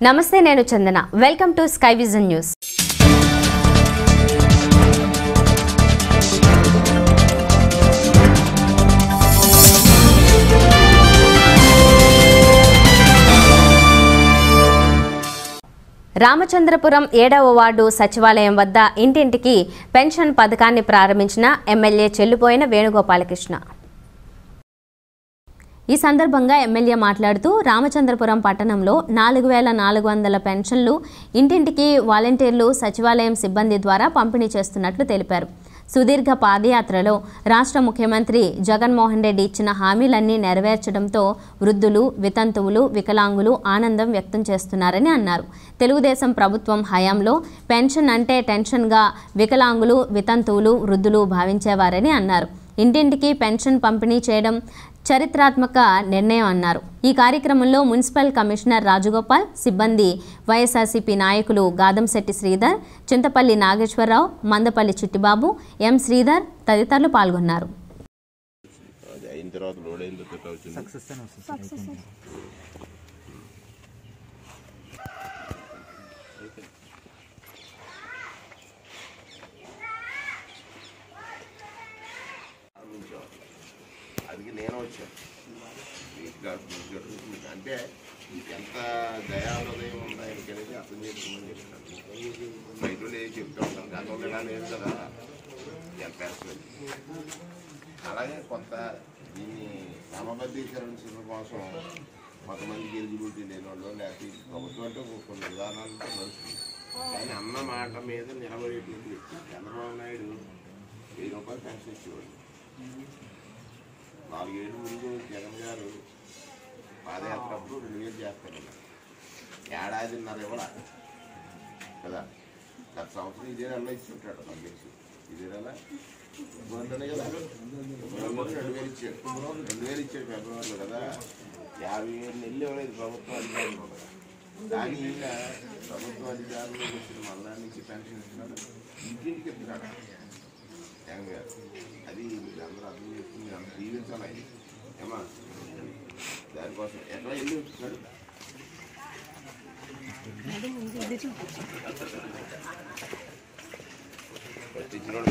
నమస్తే నేను Chandana welcome to Sky Vision News Ramachandrapuram ఏడవ వార్డు సచివాలయం వద్ద ఇంటింటికి పెన్షన్ పథకాన్ని ప్రారంభించిన ఎమ్మెల్యే చెల్లుపోయిన వేణుగోపాలకృష్ణ ఈ సందర్భంగా ఎమ్మెల్యే మాట్లాడుతూ రామచంద్రపురం పట్టణంలో నాలుగు వేల నాలుగు వందల పెన్షన్లు ఇంటింటికి వాలంటీర్లు సచివాలయం సిబ్బంది ద్వారా పంపిణీ చేస్తున్నట్లు తెలిపారు సుదీర్ఘ పాదయాత్రలో రాష్ట్ర ముఖ్యమంత్రి జగన్మోహన్ రెడ్డి ఇచ్చిన హామీలన్నీ నెరవేర్చడంతో వృద్ధులు వితంతువులు వికలాంగులు ఆనందం వ్యక్తం చేస్తున్నారని అన్నారు తెలుగుదేశం ప్రభుత్వం హయాంలో పెన్షన్ అంటే టెన్షన్గా వికలాంగులు వితంతువులు వృద్ధులు భావించేవారని అన్నారు ఇంటింటికి పెన్షన్ పంపిణీ చేయడం చరిత్రాత్మక నిర్ణయం అన్నారు ఈ కార్యక్రమంలో మున్సిపల్ కమిషనర్ రాజగోపాల్ సిబ్బంది వైఎస్ఆర్సీపీ నాయకులు గాదంశెట్టి శ్రీధర్ చింతపల్లి నాగేశ్వరరావు మందపల్లి చిట్టిబాబు ఎం శ్రీధర్ తదితరులు పాల్గొన్నారు అది అయిన తర్వాత లోడ్ అయిన తర్వాత వచ్చింది అది నేను వచ్చాను మీకు కాదు, మీకు కాదు, మీకు అంటే మీకు ఎంత దయాహృదయం ఉందా అనేది అర్థం చేసుకోమని చెప్తాను బయట ఉండి ఏం చెప్తా ఉంటాను గతంలో ఇలా లేదు కదా ఎంత వేస్తుంది అలాగే కొంత దీన్ని క్రమబద్ధీకరించడం కోసం కొంతమందికి ఎలిజిబిలిటీ లేని వాళ్ళు లేకపోతే ఇది ప్రభుత్వం అంటే కొన్ని విధానాలతో నడుస్తుంది కానీ అన్న మాట మీద నిలబడేటువంటి వ్యక్తి చంద్రబాబు నాయుడు వెయ్యి రూపాయలు పెన్షన్ ఇచ్చేవాడు నాలుగేళ్ళు ముందు జగన్ గారు పాదయాత్ర అప్పుడు రెండు వేలు చేస్తాడు ఏడాదిన్నర ఇవ్వడా కదా గత సంవత్సరం ఇదే నెలలో ఇచ్చుంటాడు నాకు తెలిసి ఇదే నెల ఫిబ్రవరిలోనే కదా ఫిబ్రవరిలో రెండు వేలు ఇచ్చాడు రెండు వేలు ఇచ్చాడు ఫిబ్రవరిలో కదా యాభై ఏడు నెలలు ఇవ్వలేదు ప్రభుత్వం అధికారులు కదా కానీ ఈయన ప్రభుత్వ అధికారులు వచ్చిన మళ్ళా నుంచి పెన్షన్ ఇస్తున్నాడు ఇంటింటికి ఇస్తున్నాడు జగన్ గారు అది మీరు అందరూ అర్థం చేసుకుని మీరు అందరూ దీవించాలి ఆయన ఏమా దానికోసం ఎట్లా వెళ్ళి ఇస్తున్నాడు ఫస్ట్ ఇచ్చినోడు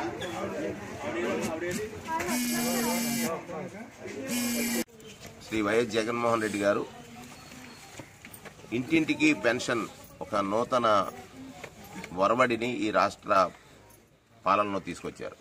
శ్రీ వైఎస్ జగన్మోహన్ రెడ్డి గారు ఇంటింటికి పెన్షన్ ఒక నూతన ఒరవడిని ఈ రాష్ట్ర పాలనలో తీసుకొచ్చారు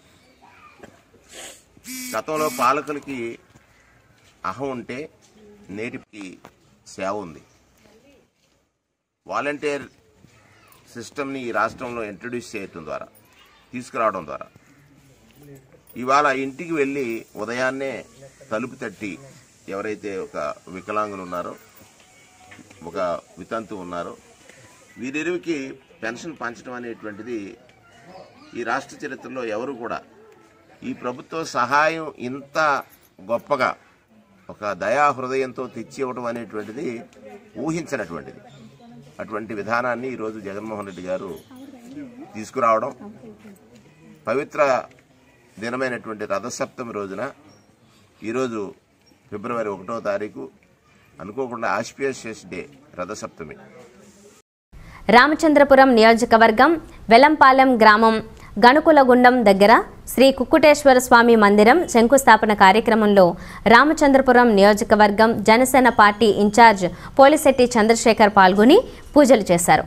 గతంలో పాలకులకి అహం ఉంటే నేటికి సేవ ఉంది వాలంటీర్ సిస్టమ్ని ఈ రాష్ట్రంలో ఇంట్రడ్యూస్ చేయటం ద్వారా తీసుకురావడం ద్వారా ఇవాళ ఇంటికి వెళ్ళి ఉదయాన్నే తలుపు తట్టి ఎవరైతే ఒక వికలాంగులు ఉన్నారో ఒక వితంతు ఉన్నారో వీరిరువుకి పెన్షన్ పంచడం అనేటువంటిది ఈ రాష్ట్ర చరిత్రలో ఎవరు కూడా ఈ ప్రభుత్వ సహాయం ఇంత గొప్పగా ఒక దయా హృదయంతో తెచ్చి ఇవ్వడం అనేటువంటిది ఊహించినటువంటిది అటువంటి విధానాన్ని ఈరోజు జగన్మోహన్ రెడ్డి గారు తీసుకురావడం పవిత్ర దినమైనటువంటి రథసప్తమి రోజున ఈరోజు ఫిబ్రవరి ఒకటో తారీఖు అనుకోకుండా ఆస్పియస్ డే రథసప్తమి రామచంద్రపురం నియోజకవర్గం వెలంపాలెం గ్రామం గణుకులగుండం దగ్గర శ్రీ కుక్కుటేశ్వర స్వామి మందిరం శంకుస్థాపన కార్యక్రమంలో రామచంద్రపురం నియోజకవర్గం జనసేన పార్టీ ఇన్ఛార్జ్ పోలిశెట్టి చంద్రశేఖర్ పాల్గొని పూజలు చేశారు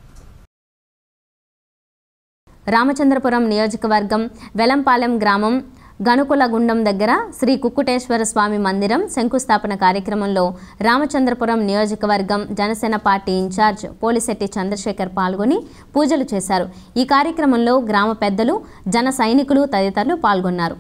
రామచంద్రపురం నియోజకవర్గం వెలంపాలెం గ్రామం గణుకులగుండం దగ్గర శ్రీ కుక్కుటేశ్వర స్వామి మందిరం శంకుస్థాపన కార్యక్రమంలో రామచంద్రపురం నియోజకవర్గం జనసేన పార్టీ ఇన్ఛార్జ్ పోలిశెట్టి చంద్రశేఖర్ పాల్గొని పూజలు చేశారు ఈ కార్యక్రమంలో గ్రామ పెద్దలు జన సైనికులు తదితరులు పాల్గొన్నారు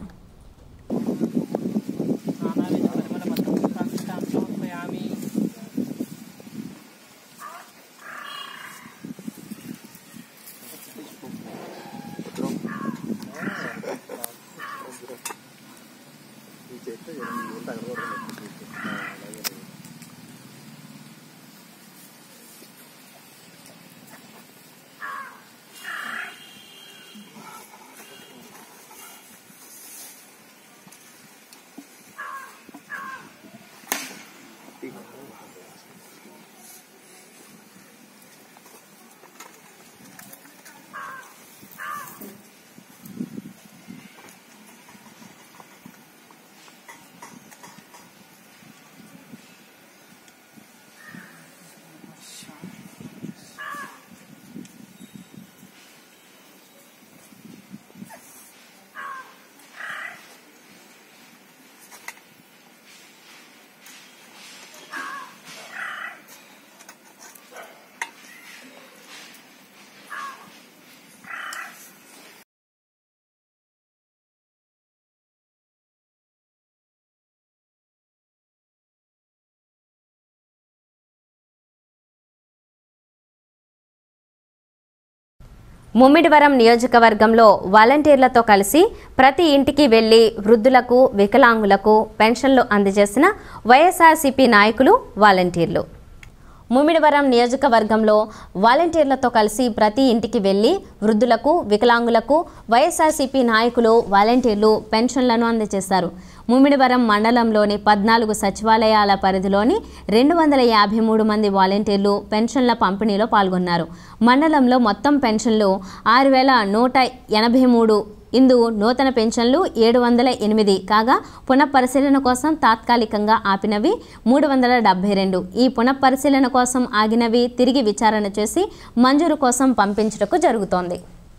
ముమ్మిడివరం నియోజకవర్గంలో వాలంటీర్లతో కలిసి ప్రతి ఇంటికి వెళ్లి వృద్ధులకు వికలాంగులకు పెన్షన్లు అందజేసిన వైఎస్ఆర్సీపీ నాయకులు వాలంటీర్లు ముమ్మిడివరం నియోజకవర్గంలో వాలంటీర్లతో కలిసి ప్రతి ఇంటికి వెళ్లి వృద్ధులకు వికలాంగులకు వైఎస్ఆర్సీపీ నాయకులు వాలంటీర్లు పెన్షన్లను అందజేశారు ముమ్మిడివరం మండలంలోని పద్నాలుగు సచివాలయాల పరిధిలోని రెండు వందల యాభై మూడు మంది వాలంటీర్లు పెన్షన్ల పంపిణీలో పాల్గొన్నారు మండలంలో మొత్తం పెన్షన్లు ఆరు వేల నూట ఎనభై మూడు ఇందు నూతన పెన్షన్లు ఏడు వందల ఎనిమిది కాగా పునఃపరిశీలన కోసం తాత్కాలికంగా ఆపినవి మూడు వందల డెబ్బై రెండు ఈ పునఃపరిశీలన కోసం ఆగినవి తిరిగి విచారణ చేసి మంజూరు కోసం పంపించుటకు జరుగుతోంది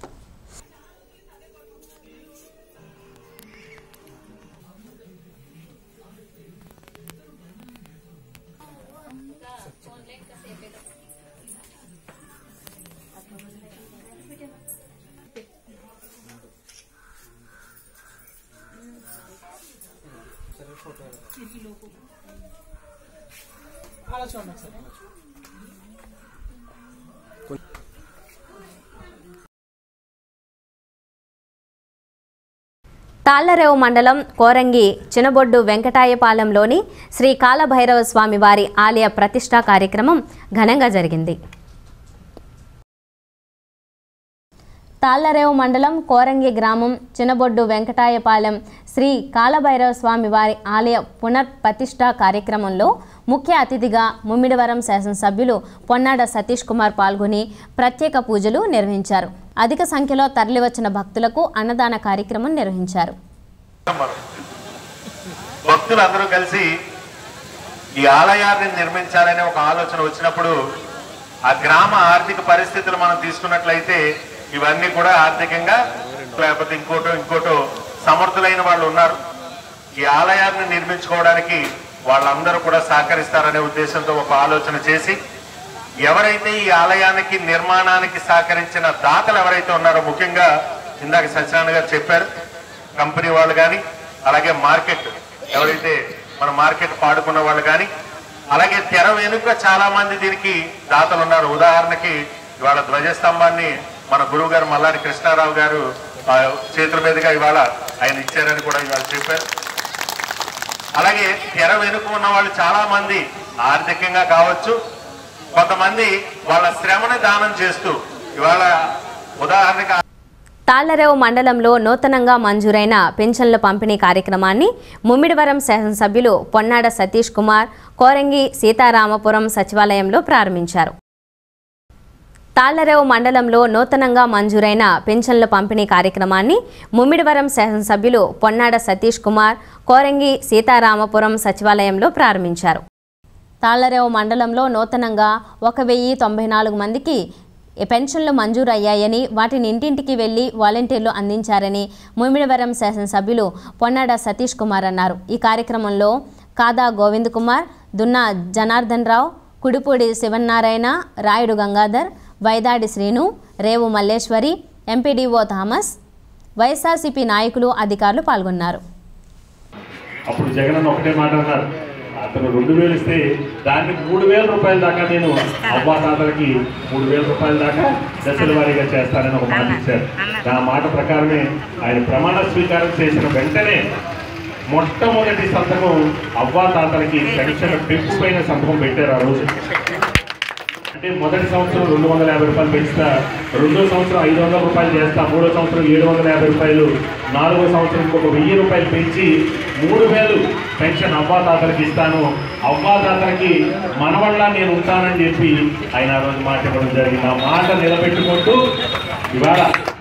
అలా చూడండి ఒకసారి తాళ్లరేవు మండలం కోరంగి చినబొడ్డు వెంకటాయపాలెంలోని శ్రీ కాలభైరవ స్వామి వారి ఆలయ ప్రతిష్టా కార్యక్రమం ఘనంగా జరిగింది తాళ్లరేవు మండలం కోరంగి గ్రామం చినబొడ్డు వెంకటాయపాలెం శ్రీ కాలభైరవ స్వామి వారి ఆలయ పునర్ప్రతిష్ఠా కార్యక్రమంలో ముఖ్య అతిథిగా ముమ్మిడివరం శాసనసభ్యులు పొన్నాడ సతీష్ కుమార్ పాల్గొని ప్రత్యేక పూజలు నిర్వహించారు అధిక సంఖ్యలో తరలివచ్చిన భక్తులకు అన్నదాన కార్యక్రమం నిర్వహించారు భక్తులందరూ కలిసి ఈ ఆలయాన్ని నిర్మించాలనే ఒక ఆలోచన వచ్చినప్పుడు ఆ గ్రామ ఆర్థిక పరిస్థితులు మనం తీసుకున్నట్లయితే ఇవన్నీ కూడా ఆర్థికంగా లేకపోతే ఇంకోటో ఇంకోటో సమర్థులైన వాళ్ళు ఉన్నారు ఈ ఆలయాన్ని నిర్మించుకోవడానికి వాళ్ళందరూ కూడా సహకరిస్తారనే ఉద్దేశంతో ఒక ఆలోచన చేసి ఎవరైతే ఈ ఆలయానికి నిర్మాణానికి సహకరించిన దాతలు ఎవరైతే ఉన్నారో ముఖ్యంగా ఇందాక సత్యనారాయణ గారు చెప్పారు కంపెనీ వాళ్ళు కానీ అలాగే మార్కెట్ ఎవరైతే మన మార్కెట్ పాడుకున్న వాళ్ళు కానీ అలాగే తెర వెనుక చాలా మంది దీనికి దాతలు ఉన్నారు ఉదాహరణకి ఇవాళ ధ్వజస్తంభాన్ని మన గురువు గారు మల్లారి కృష్ణారావు గారు ఆ, చేతుల మీదుగా ఇవాళ ఆయన ఇచ్చారని కూడా ఇవాళ చెప్పారు అలాగే తెర వెనుక ఉన్న వాళ్ళు చాలా మంది ఆర్థికంగా కావచ్చు కొంతమంది వాళ్ళ శ్రమని దానం చేస్తూ ఇవాళ ఉదాహరణకి తాళ్లరేవు మండలంలో నూతనంగా మంజూరైన పెన్షన్ల పంపిణీ కార్యక్రమాన్ని ముమ్మిడివరం శాసనసభ్యులు పొన్నాడ సతీష్ కుమార్ కోరంగి సీతారామపురం సచివాలయంలో ప్రారంభించారు తాళ్లరేవు మండలంలో నూతనంగా మంజూరైన పెన్షన్ల పంపిణీ కార్యక్రమాన్ని ముమ్మిడివరం శాసనసభ్యులు పొన్నాడ సతీష్ కుమార్ కోరంగి సీతారామపురం సచివాలయంలో ప్రారంభించారు తాళ్లరేవు మండలంలో నూతనంగా ఒక వెయ్యి తొంభై నాలుగు మందికి ఈ పెన్షన్లు మంజూరు అయ్యాయని వాటిని ఇంటింటికి వెళ్లి వాలంటీర్లు అందించారని ముమ్మిడివరం శాసనసభ్యులు పొన్నాడ సతీష్ కుమార్ అన్నారు ఈ కార్యక్రమంలో Kada Govind Kumar Dunna Janardhan Rao Kudipudi Sivannarayana Rayudu Gangadhar Vaidadi Srinu Revu Malleswari MPDO Thomas YSRCP నాయకులు అధికారులు పాల్గొన్నారు అప్పుడు జగన్ అన్న ఒకటే మాట అన్నారు అతను రెండు వేలు ఇస్తే దానికి మూడు వేల రూపాయల దాకా నేను అవ్వాతాతలకి మూడు వేల రూపాయల దాకా దశల వారీగా చేస్తానని ఒక మాట ఇచ్చారు ఆ మాట ప్రకారమే ఆయన ప్రమాణ స్వీకారం చేసిన వెంటనే మొట్టమొదటి సంతకం అవ్వాతాతలకి పెన్షన్ పెంపు పైన సంతకం పెట్టారు ఆ రోజు అంటే మొదటి సంవత్సరం రెండు వందల యాభై రూపాయలు పెంచుతా రెండో సంవత్సరం ఐదు వందల రూపాయలు చేస్తా మూడో సంవత్సరం ఏడు వందల యాభై రూపాయలు నాలుగో సంవత్సరం ఇంకొక వెయ్యి రూపాయలు పెంచి మూడు వేలు పెన్షన్ అవ్వాతాతలకి ఇస్తాను అవ్వాతాతలకి మనవళ్ళ నేను ఉంటానని చెప్పి ఆయన ఆ రోజు మాట ఇవ్వడం జరిగింది ఆ మాట నిలబెట్టుకుంటూ ఇవాళ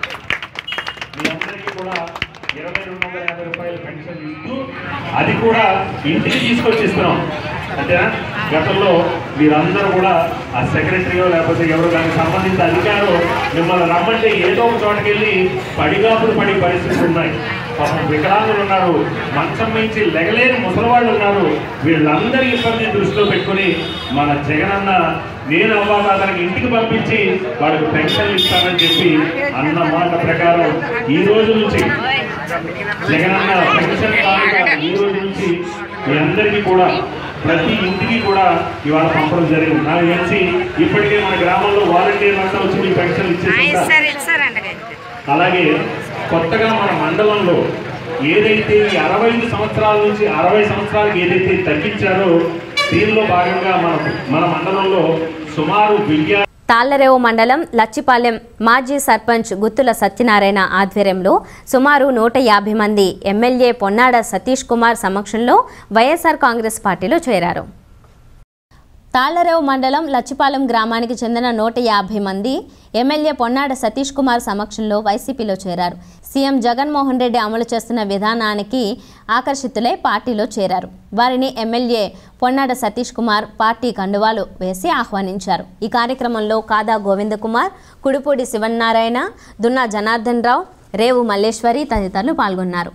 మీ అందరికీ కూడా ఇరవై రెండు వందల యాభై రూపాయలు పెన్షన్ ఇస్తూ అది కూడా ఇంటికి తీసుకొచ్చి ఇస్తున్నాం అంతేనా గతంలో మీరందరూ కూడా ఆ సెక్రటరీయో లేకపోతే ఎవరు దానికి సంబంధించిన అధికారులు మిమ్మల్ని రమ్మంటే ఏదో ఒక చోటకి వెళ్ళి పడిగాపులు పడి పరిస్థితులు ఉన్నాయి పాపం వికలాంగులు ఉన్నారు మంచం మించి లెగలేని ముసలివాళ్ళు ఉన్నారు వీళ్ళందరి ఇబ్బందిని దృష్టిలో పెట్టుకుని మన జగనన్న నేను అవ్వాతాతనికి ఇంటికి పంపించి వాళ్ళకి పెన్షన్లు ఇస్తానని చెప్పి అన్న మాట ప్రకారం ఈ రోజు నుంచి జగనన్న పెన్షన్ కానుక ఈ రోజు నుంచి మీ అందరికీ కూడా ప్రతి ఇంటికి కూడా ఇవాళ పంపడం జరిగింది నాకు తెలిసి ఇప్పటికే మన గ్రామంలో వాలంటీర్లు అంతా వచ్చి మీకు పెన్షన్ ఇచ్చేసి ఇస్తారు ఇస్తారండి అలాగే కొత్తగా మన మండలంలో ఏదైతే ఈ అరవై ఐదు సంవత్సరాల నుంచి అరవై సంవత్సరాలకు ఏదైతే తగ్గించారో దీనిలో భాగంగా మన మన మండలంలో సుమారు విద్యా తాళ్లరేవు మండలం లచ్చిపాలెం మాజీ సర్పంచ్ గుత్తుల సత్యనారాయణ ఆధ్వర్యంలో సుమారు నూట యాభై మంది ఎమ్మెల్యే పొన్నాడ సతీష్ కుమార్ సమక్షంలో వైఎస్ఆర్ కాంగ్రెస్ పార్టీలో చేరారు తాళ్లరేవు మండలం లచ్చిపాలెం గ్రామానికి చెందిన నూట యాభై మంది ఎమ్మెల్యే పొన్నాడ సతీష్ కుమార్ సమక్షంలో వైసీపీలో చేరారు సీఎం జగన్మోహన్ రెడ్డి అమలు చేస్తున్న విధానానికి ఆకర్షితులై పార్టీలో చేరారు వారిని ఎమ్మెల్యే పొన్నాడ సతీష్ కుమార్ పార్టీ కండువాలు వేసి ఆహ్వానించారు ఈ కార్యక్రమంలో కాదా గోవిందకుమార్ కుడిపూడి శివన్నారాయణ దున్నా జనార్దన్ రావు రేవు మల్లేశ్వరి తదితరులు పాల్గొన్నారు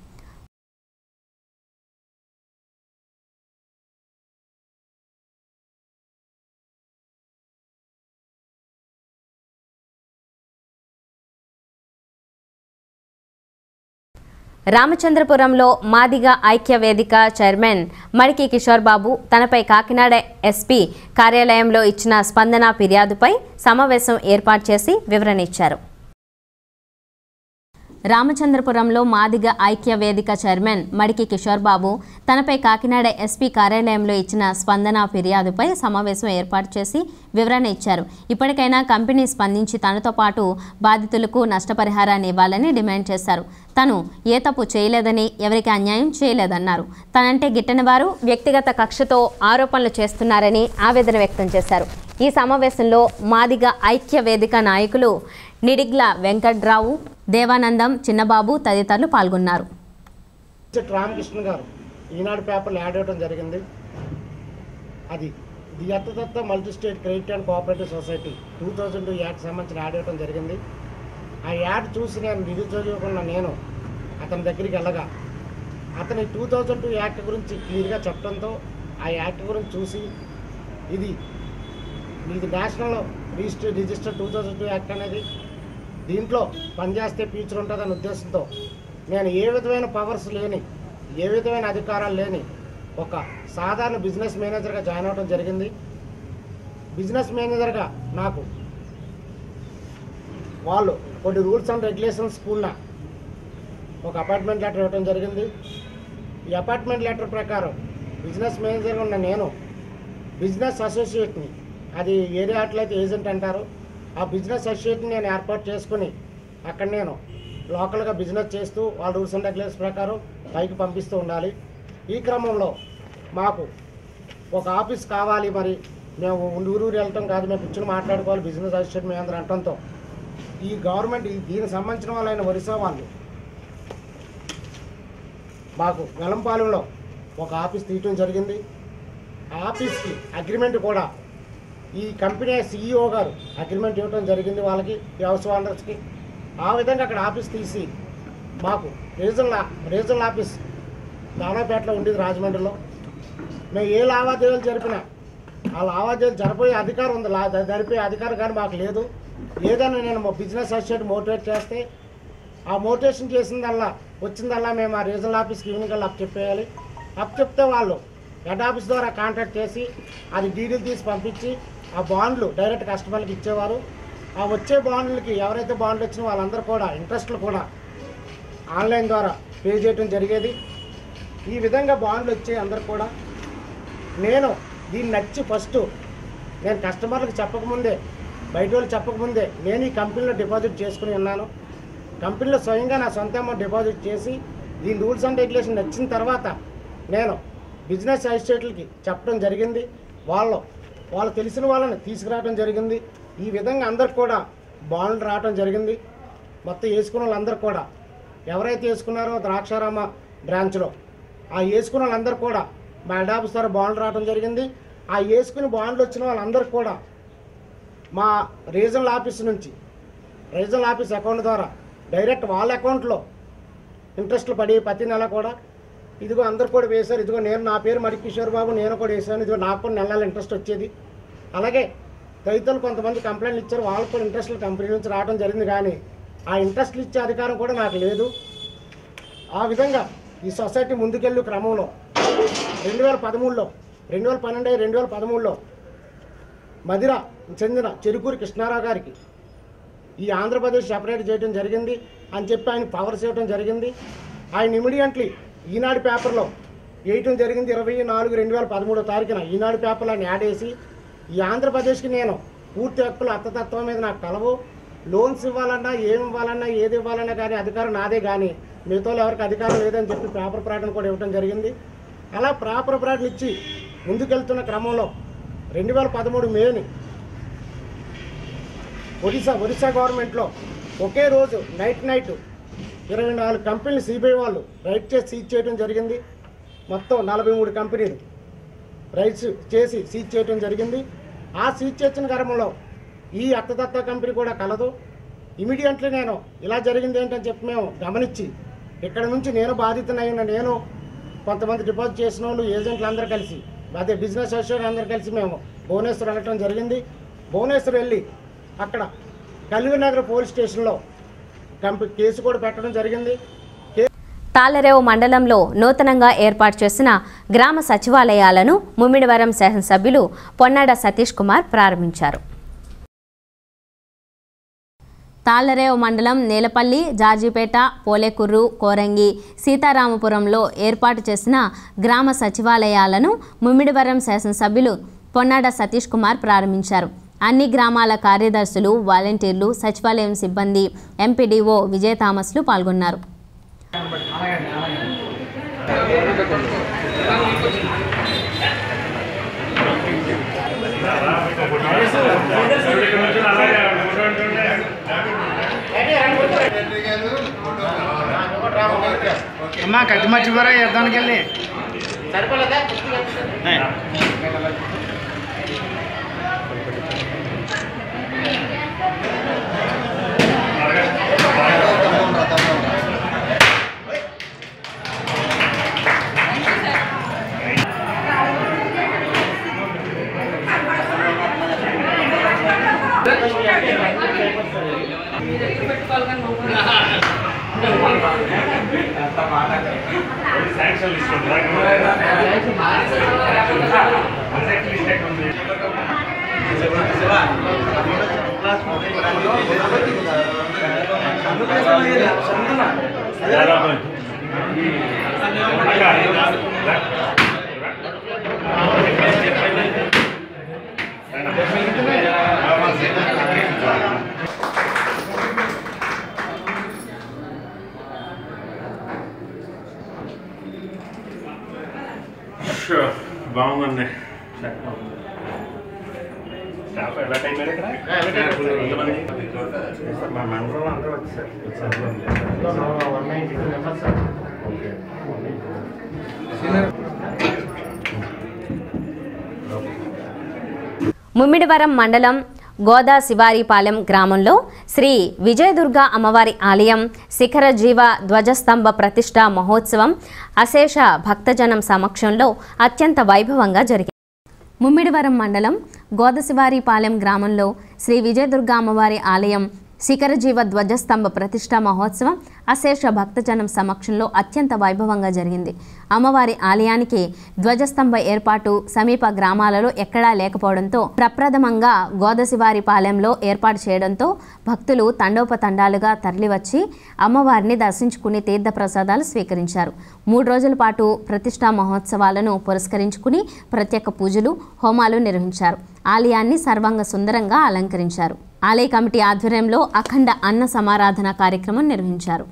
రామచంద్రపురంలో మాదిగ ఐక్య వేదిక చైర్మన్ మడికి కిషోర్ బాబు తనపై కాకినాడ ఎస్పీ కార్యాలయంలో ఇచ్చిన స్పందన ఫిర్యాదుపై సమావేశం ఏర్పాటు చేసి వివరణ ఇచ్చారు రామచంద్రపురంలో మాదిగ ఐక్య వేదిక చైర్మన్ మడికి కిషోర్ బాబు తనపై కాకినాడ ఎస్పీ కార్యాలయంలో ఇచ్చిన స్పందన ఫిర్యాదుపై సమావేశం ఏర్పాటు చేసి వివరణ ఇచ్చారు ఇప్పటికైనా కంపెనీ స్పందించి తనతో పాటు బాధితులకు నష్టపరిహారాన్ని ఇవ్వాలని డిమాండ్ చేశారు తను ఏ తప్పు చేయలేదని ఎవరికి అన్యాయం చేయలేదన్నారు తనంటే గిట్టని వారు వ్యక్తిగత కక్షతో ఆరోపణలు చేస్తున్నారని ఆవేదన వ్యక్తం చేశారు ఈ సమావేశంలో మాదిగ ఐక్య వేదిక నాయకులు నిడిగ్ల వెంకట్రావు దేవానందం చిన్నబాబు తదితరులు పాల్గొన్నారు చెట్ రామకృష్ణ గారు ఈనాడు పేపర్లు యాడ్ అవ్వడం జరిగింది అది ది అత్తదత్త multi state credit and cooperative society two thousand two add సంబంధించిన యాడ్ అవ్వడం జరిగింది ఆ యాడ్ చూసి నేను నిరుద్యోగకున్న నేను అతని దగ్గరికి వెళ్ళగా అతని టూ థౌజండ్ టూ యాక్ట్ గురించి క్లియర్గా చెప్పడంతో ఆ యాక్ట్ గురించి చూసి ఇది ఇది national register register two thousand two act అనేది దీంట్లో పనిచేస్తే ఫ్యూచర్ ఉంటుందనే ఉద్దేశంతో నేను ఏ విధమైన పవర్స్ లేని ఏ విధమైన అధికారాలు లేని ఒక సాధారణ బిజినెస్ మేనేజర్గా జాయిన్ అవ్వడం జరిగింది బిజినెస్ మేనేజర్గా నాకు వాళ్ళు కొన్ని రూల్స్ అండ్ రెగ్యులేషన్స్ కూడిన ఒక అపార్ట్మెంట్ లెటర్ ఇవ్వడం జరిగింది ఈ అపార్ట్మెంట్ లెటర్ ప్రకారం బిజినెస్ మేనేజర్గా ఉన్న నేను బిజినెస్ అసోసియేట్ని అది ఏరియా అట్లయితే ఏజెంట్ అంటారు ఆ బిజినెస్ అసోసియేట్ని నేను ఏర్పాటు చేసుకుని అక్కడ నేను లోకల్గా బిజినెస్ చేస్తూ వాళ్ళ రూల్స్ అండ్ రెగ్యులేషన్స్ ప్రకారం పైకి పంపిస్తూ ఉండాలి ఈ క్రమంలో మాకు ఒక ఆఫీస్ కావాలి మరి మేము ఊరూరు వెళ్ళటం కాదు మేము కూర్చొని మాట్లాడుకోవాలి బిజినెస్ అసోసియేట్ మేము అందరూ అంటంతో ఈ గవర్నమెంట్ ఈ- దీనికి సంబంధించిన వాళ్ళైన ఒరిస్సా వాళ్ళు మాకు వెలంపాలెంలో ఒక ఆఫీస్ తీయటం జరిగింది ఆ ఆఫీస్కి అగ్రిమెంట్ కూడా ఈ కంపెనీ సీఈఓ గారు అగ్రిమెంట్ ఇవ్వడం జరిగింది వాళ్ళకి ఈ హౌస్ ఓనర్స్కి ఆ విధంగా అక్కడ ఆఫీస్ తీసి మాకు రీజనల్ ఆ- రీజనల్ ఆఫీస్ దానాపేటలో ఉండేది రాజమండ్రిలో మేము ఏ లావాదేవీలు జరిపినా ఆ లావాదేవీలు జరిపోయే అధికారం ఉంది లా జరిపే అధికారం కానీ మాకు లేదు ఏదైనా నేను మా బిజినెస్ అసోసియేట్ మోటివేట్ చేస్తే ఆ మోటివేషన్ చేసిందల్లా వచ్చిందల్లా మేము ఆ రీజనల్ ఆఫీస్కి ఈవినింగ్ అప్ చెప్పేయాలి అప్ చెప్తే వాళ్ళు హెడ్ ఆఫీస్ ద్వారా కాంటాక్ట్ చేసి అది డీడీలు తీసి పంపించి ఆ బాండ్లు డైరెక్ట్ కస్టమర్లకు ఇచ్చేవారు ఆ వచ్చే బాండ్లకి ఎవరైతే బాండ్లు వచ్చినా వాళ్ళందరూ కూడా ఇంట్రెస్ట్లు కూడా ఆన్లైన్ ద్వారా పే చేయడం జరిగేది ఈ విధంగా బాండ్లు వచ్చే అందరు కూడా నేను దీన్ని నచ్చి ఫస్ట్ నేను కస్టమర్లకు చెప్పకముందే బయట వాళ్ళు చెప్పకముందే నేను ఈ కంపెనీలో డిపాజిట్ చేసుకుని ఉన్నాను కంపెనీలో స్వయంగా నా సొంత అమౌంట్ డిపాజిట్ చేసి దీని రూల్స్ అండ్ రెగ్యులేషన్ నచ్చిన తర్వాత నేను బిజినెస్ అసోసియేట్లకి చెప్పడం జరిగింది వాళ్ళు వాళ్ళు తెలిసిన వాళ్ళని తీసుకురావడం జరిగింది ఈ విధంగా అందరికి కూడా బాండ్లు రావడం జరిగింది మొత్తం వేసుకున్న వాళ్ళందరూ కూడా ఎవరైతే వేసుకున్నారో ద్రాక్షారామ బ్రాంచ్లో ఆ వేసుకున్న వాళ్ళందరూ కూడా మా హెడ్ ఆఫీస్ ద్వారా బాండ్లు రావడం జరిగింది ఆ వేసుకుని బాండ్లు వచ్చిన వాళ్ళందరూ కూడా మా రీజనల్ ఆఫీస్ నుంచి రీజనల్ ఆఫీస్ అకౌంట్ ద్వారా డైరెక్ట్ వాళ్ళ అకౌంట్లో ఇంట్రెస్ట్లు పడి ప్రతి నెల కూడా ఇదిగో అందరు కూడా వేశారు ఇదిగో నేను నా పేరు మడి కిషోర్ బాబు నేను కూడా వేశాను ఇదిగో నాకు కూడా నెల నెల ఇంట్రెస్ట్ వచ్చేది అలాగే రైతులు కొంతమంది కంప్లైంట్లు ఇచ్చారు వాళ్ళకు కూడా ఇంట్రెస్ట్లు కంపెనీ నుంచి రావడం జరిగింది కానీ ఆ ఇంట్రెస్ట్లు ఇచ్చే అధికారం కూడా నాకు లేదు ఆ విధంగా ఈ సొసైటీ ముందుకెళ్ళే క్రమంలో రెండు వేల పదమూడులో రెండు వేల పన్నెండు రెండు వేల పదమూడులో మదిర చెందిన చెరుకూరి కృష్ణారావు గారికి ఈ ఆంధ్రప్రదేశ్ సెపరేట్ చేయడం జరిగింది అని చెప్పి ఆయన పవర్స్ ఇవ్వడం జరిగింది ఆయన ఇమీడియట్లీ ఈనాడు పేపర్లో వేయటం జరిగింది ఇరవై నాలుగు రెండు వేల పదమూడో తారీఖున ఈనాడు పేపర్లో ఆయన యాడ్ వేసి ఈ ఆంధ్రప్రదేశ్కి నేను పూర్తి హక్కులు అత్తతత్వం మీద నాకు కలవు లోన్స్ ఇవ్వాలన్నా ఏమి ఇవ్వాలన్నా ఏది ఇవ్వాలన్నా కానీ అధికారం నాదే కానీ మిగతా వాళ్ళు ఎవరికి అధికారం లేదని చెప్పి పేపర్ ప్రకటన కూడా ఇవ్వడం జరిగింది అలా పేపర్ ప్రకటన ఇచ్చి ముందుకెళ్తున్న క్రమంలో రెండు వేల పదమూడు మేని ఒడిశా ఒడిశా గవర్నమెంట్లో ఒకే రోజు నైట్ నైట్ ఇరవై నాలుగు కంపెనీలు సిబిఐ వాళ్ళు రైట్ చేసి సీజ్ చేయడం జరిగింది మొత్తం నలభై మూడు కంపెనీలు రైట్స్ చేసి సీజ్ చేయడం జరిగింది ఆ సీజ్ చేసిన క్రమంలో ఈ అత్తదత్త కంపెనీ కూడా కలదు ఇమీడియట్లీ నేను ఇలా జరిగింది ఏంటని చెప్పి మేము గమనించి ఇక్కడ నుంచి నేను బాధితునైన నేను కొంతమంది డిపాజిట్ చేసిన వాళ్ళు ఏజెంట్లు అందరూ కలిసి అదే బిజినెస్ అసోసియేషన్ అందరూ కలిసి మేము భువనేశ్వర్ వెళ్ళటం జరిగింది భువనేశ్వర్ వెళ్ళి అక్కడ కల్వినగర్ పోలీస్ స్టేషన్లో కంపెనీ కేసు కూడా పెట్టడం జరిగింది తాళ్లరేవు మండలంలో నూతనంగా ఏర్పాటు చేసిన గ్రామ సచివాలయాలను ముమ్మిడివరం శాసనసభ్యులు పొన్నాడ సతీష్ కుమార్ ప్రారంభించారు తాళ్లరేవు మండలం నేలపల్లి జార్జిపేట పోలేకుర్రు కోరంగి సీతారామపురంలో ఏర్పాటు చేసిన గ్రామ సచివాలయాలను ముమ్మిడివరం శాసనసభ్యులు పొన్నాడ సతీష్ కుమార్ ప్రారంభించారు అన్ని గ్రామాల కార్యదర్శులు వాలంటీర్లు సచివాలయం సిబ్బంది ఎంపీడీఓ విజయ థామస్లు పాల్గొన్నారు అమ్మా కత్తి మర్చిపోరా యుద్ధానికి వెళ్ళి శాంక్షన్ లిస్ట్ ఉందా? Exact list ఎక్కడ ఉంది? ఎలా ఉంది? అక్క, రా. Sure. బాగుందండి స్టాఫ్ ఎలా టైం ఇక్కడ ఎంతమంది? మా మండలంలో అందరూ వచ్చారు one ninety two members Mummidivaram మండలం గోదా శివారిపాలెం గ్రామంలో శ్రీ విజయదుర్గ అమ్మవారి ఆలయం శిఖర జీవ ధ్వజస్తంభ ప్రతిష్ట మహోత్సవం అశేష భక్తజనం సమక్షంలో అత్యంత వైభవంగా జరిగింది ముమ్మిడివరం మండలం గోదశివారిపాలెం గ్రామంలో శ్రీ విజయదుర్గ అమ్మవారి ఆలయం శిఖరజీవ ధ్వజస్తంభ ప్రతిష్ఠా మహోత్సవం అశేష భక్తజనం సమక్షంలో అత్యంత వైభవంగా జరిగింది అమ్మవారి ఆలయానికి ధ్వజస్తంభ ఏర్పాటు సమీప గ్రామాలలో ఎక్కడా లేకపోవడంతో ప్రప్రథమంగా గోదశివారి పాలెంలో ఏర్పాటు చేయడంతో భక్తులు తండోపతండాలుగా తరలివచ్చి అమ్మవారిని దర్శించుకుని తీర్థ ప్రసాదాలు స్వీకరించారు మూడు రోజుల పాటు ప్రతిష్టా మహోత్సవాలను పురస్కరించుకుని ప్రత్యేక పూజలు హోమాలు నిర్వహించారు ఆలయాన్ని సర్వాంగ సుందరంగా అలంకరించారు ఆలయ కమిటీ ఆధ్వర్యంలో అఖండ అన్న సమారాధన కార్యక్రమం నిర్వహించారు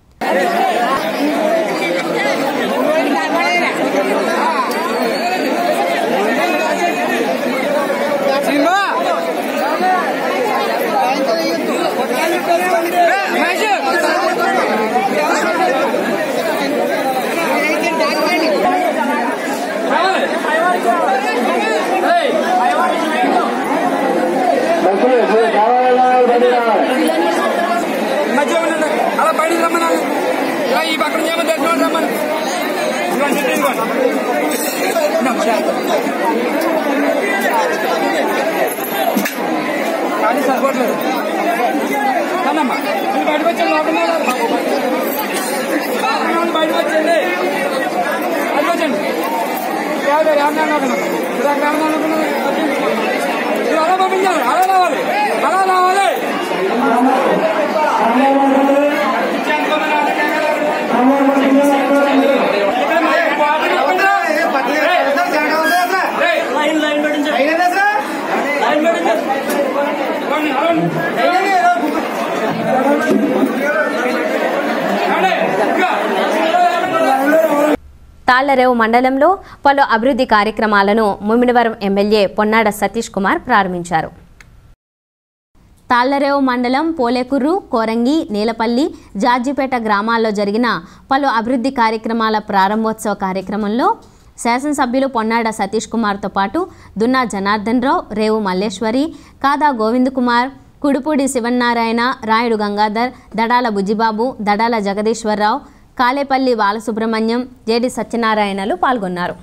మధ్య ఉండండి అలా బయటికి రమ్మన్నా ఇలా ఈ పక్కన ఏమో దర్శనం రమ్మని ఇదిగోండి చెట్టు ఇదిగోండి నా మరి. కానీ సరిపోవట్లేదు కానమ్మా మీరు బయటకు వచ్చారు లోపల బయటకు వచ్చండి బయటకు వచ్చండి యాభై యాభై అనుకున్నాను ఇప్పుడు అక్కడ అనుకున్నాను మీరు అలా పంపించాలి అలా రావాలి అలా రావాలి తాళ్లరేవు మండలంలో పలు అభివృద్ధి కార్యక్రమాలను ముమ్మిడివరం ఎమ్మెల్యే పొన్నాడ సతీష్ కుమార్ ప్రారంభించారు తాళ్లరేవు మండలం పోలేకుర్రు కోరంగి నీలపల్లి జార్జిపేట గ్రామాల్లో జరిగిన పలు అభివృద్ధి కార్యక్రమాల ప్రారంభోత్సవ కార్యక్రమంలో శాసనసభ్యులు పొన్నాడ సతీష్ కుమార్తో పాటు దున్నా జనార్దన్ రావు రేవు మల్లేశ్వరి కాదా గోవింద్ కుమార్ కుడుపూడి శివన్నారాయణ రాయుడు గంగాధర్ దడాల బుజ్జిబాబు దడాల జగదీశ్వరరావు కాలేపల్లి బాలసుబ్రహ్మణ్యం జేడి సత్యనారాయణలు పాల్గొన్నారు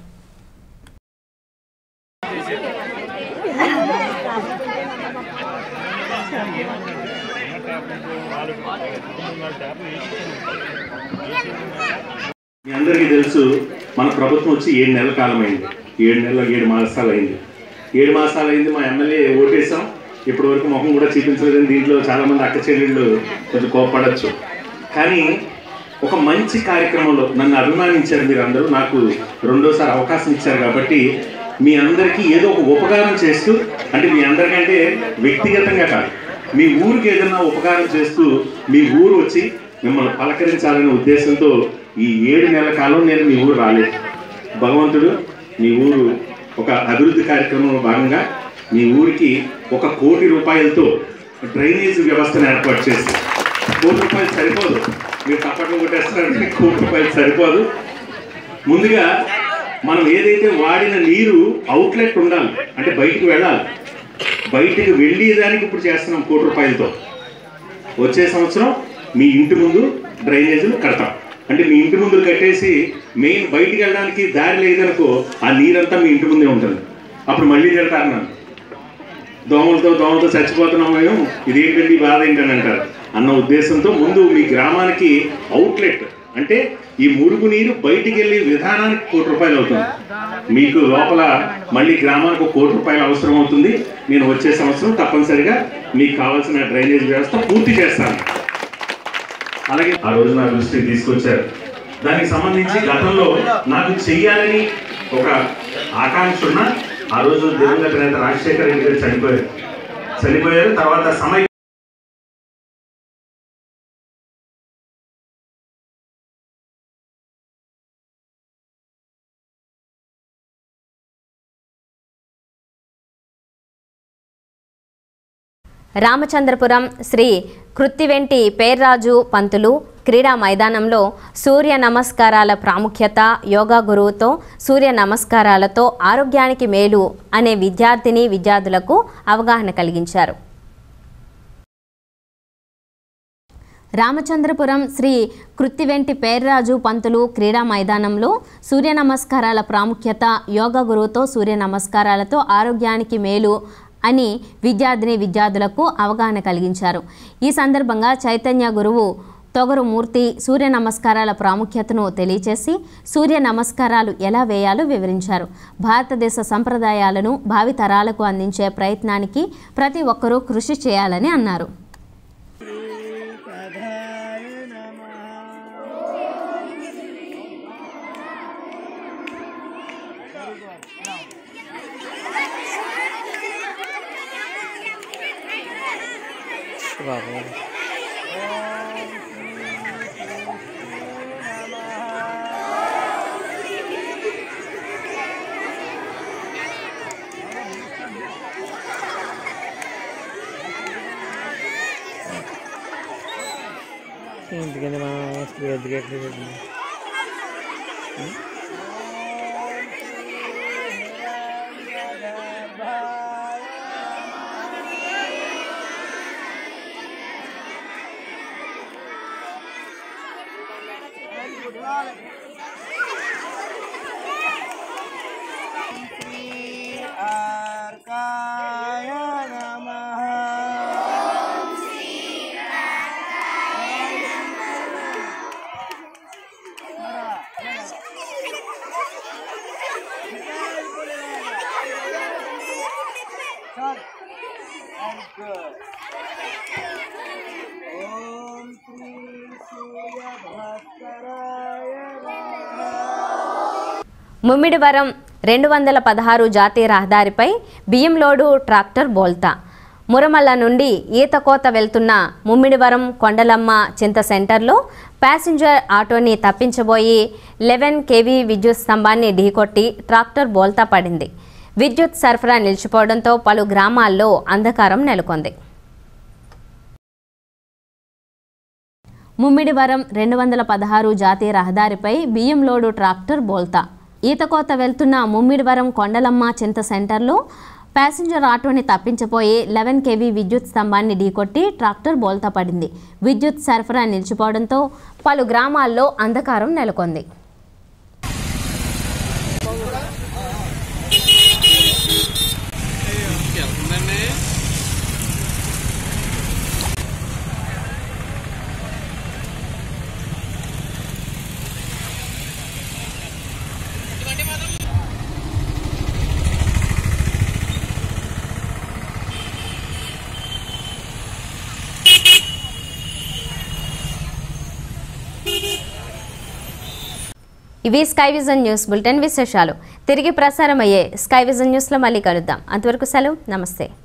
మీ అందరికీ తెలుసు మన ప్రభుత్వం వచ్చి ఏడు నెలల కాలం అయింది ఏడు నెలల ఏడు మాసాలు అయింది ఏడు మాసాలు అయింది మా ఎమ్మెల్యే ఓటేసాం ఇప్పటి వరకు ముఖం కూడా చూపించలేదని దీంట్లో చాలా మంది అక్క చెల్లెళ్ళు కొంచెం కోపడచ్చు కానీ ఒక మంచి కార్యక్రమంలో నన్ను అభిమానించారు మీరు అందరూ నాకు రెండోసారి అవకాశం ఇచ్చారు కాబట్టి మీ అందరికీ ఏదో ఒక ఉపకారం చేస్తూ అంటే మీ అందరికంటే వ్యక్తిగతంగా కాదు మీ ఊరికి ఏదైనా ఉపకారం చేస్తూ మీ ఊరు వచ్చి మిమ్మల్ని పలకరించాలనే ఉద్దేశంతో ఈ ఏడు నెలల కాలం నేను మీ ఊరు రాలేదు భగవంతుడు మీ ఊరు ఒక అభివృద్ధి కార్యక్రమంలో భాగంగా మీ ఊరికి ఒక కోటి రూపాయలతో డ్రైనేజ్ వ్యవస్థను ఏర్పాటు చేసి కోటి రూపాయలు సరిపోదు మీరు తప్పట్లు కొట్టేస్తారంటే కోటి రూపాయలు సరిపోదు ముందుగా మనం ఏదైతే వాడిన నీరు అవుట్లెట్ ఉండాలి అంటే బయటికి వెళ్ళాలి బయటికి వెళ్ళేదానికి ఇప్పుడు చేస్తున్నాం కోటి రూపాయలతో వచ్చే సంవత్సరం మీ ఇంటి ముందు డ్రైనేజీలు కడతాం అంటే మీ ఇంటి ముందు కట్టేసి మెయిన్ బయటికి వెళ్ళడానికి దారి లేదనుకో ఆ నీరంతా మీ ఇంటి ముందే ఉంటుంది అప్పుడు మళ్ళీ తిడతారు నన్ను దోమలతో దోమలతో చచ్చిపోతున్నాం మేము ఇదేంటండి ఈ బాధ ఏంటని అంటారు అన్న ఉద్దేశంతో ముందు మీ గ్రామానికి అవుట్లెట్ అంటే ఈ మురుగు నీరు బయటికి వెళ్ళే విధానానికి కోటి రూపాయలు అవుతుంది మీకు లోపల మళ్ళీ గ్రామానికి ఒక కోటి రూపాయలు అవసరం అవుతుంది నేను వచ్చే సంవత్సరం తప్పనిసరిగా మీకు కావాల్సిన డ్రైనేజ్ వ్యవస్థ పూర్తి చేస్తాను అలాగే ఆ రోజు నా దృష్టికి తీసుకొచ్చారు దానికి సంబంధించి గతంలో నాకు చెయ్యాలని ఒక ఆకాంక్ష ఉన్న ఆ రోజు దివంగత నేత రాజశేఖర రెడ్డి గారు చనిపోయారు చనిపోయారు తర్వాత సమయ రామచంద్రపురం శ్రీ కృత్తివెంటి పేర్రాజు పంతులు క్రీడా మైదానంలో సూర్య నమస్కారాల ప్రాముఖ్యత యోగా గురువుతో సూర్య నమస్కారాలతో ఆరోగ్యానికి మేలు అనే విద్యార్థిని విద్యార్థులకు అవగాహన కలిగించారు రామచంద్రపురం శ్రీ కృత్తివెంటి పేర్రాజు పంతులు క్రీడా మైదానంలో సూర్య నమస్కారాల ప్రాముఖ్యత యోగా గురువుతో సూర్య నమస్కారాలతో ఆరోగ్యానికి మేలు అని విద్యార్థిని విద్యార్థులకు అవగాహన కలిగించారు ఈ సందర్భంగా చైతన్య గురువు తొగరు మూర్తి సూర్య నమస్కారాల ప్రాముఖ్యతను తెలియచేసి సూర్య నమస్కారాలు ఎలా వేయాలో వివరించారు భారతదేశ సంప్రదాయాలను భావితరాలకు అందించే ప్రయత్నానికి ప్రతి ఒక్కరూ కృషి చేయాలని అన్నారు ఎందుకంటే మనం ఎదుగట్లేదు Thank ముమ్మిడివరం రెండు వందల పదహారు జాతీయ రహదారిపై బియ్యం లోడు ట్రాక్టర్ బోల్తా మురమల్ల నుండి ఈతకోత వెళ్తున్న ముమ్మిడివరం కొండలమ్మ చింత సెంటర్లో ప్యాసింజర్ ఆటోని తప్పించబోయి లెవెన్ కేవీ విద్యుత్ స్తంభాన్ని ఢీకొట్టి ట్రాక్టర్ బోల్తా పడింది విద్యుత్ సరఫరా నిలిచిపోవడంతో పలు గ్రామాల్లో అంధకారం నెలకొంది ముమ్మిడివరం రెండు వందల పదహారు జాతీయ రహదారిపై బియ్యం లోడు ట్రాక్టర్ బోల్తా ఈతకోత వెళ్తున్న ముమ్మిడివరం కొండలమ్మ చింత సెంటర్లో ప్యాసింజర్ ఆటోని తప్పించపోయి లెవెన్ కేవీ విద్యుత్ స్తంభాన్ని ఢీకొట్టి ట్రాక్టర్ బోల్తా పడింది విద్యుత్ సరఫరా నిలిచిపోవడంతో పలు గ్రామాల్లో అంధకారం నెలకొంది ఇవి స్కై విజన్ న్యూస్ బులెటిన్ విశేషాలు తిరిగి ప్రసారం అయ్యే స్కై విజన్ న్యూస్లో మళ్ళీ కలుద్దాం అంతవరకు సెలవు నమస్తే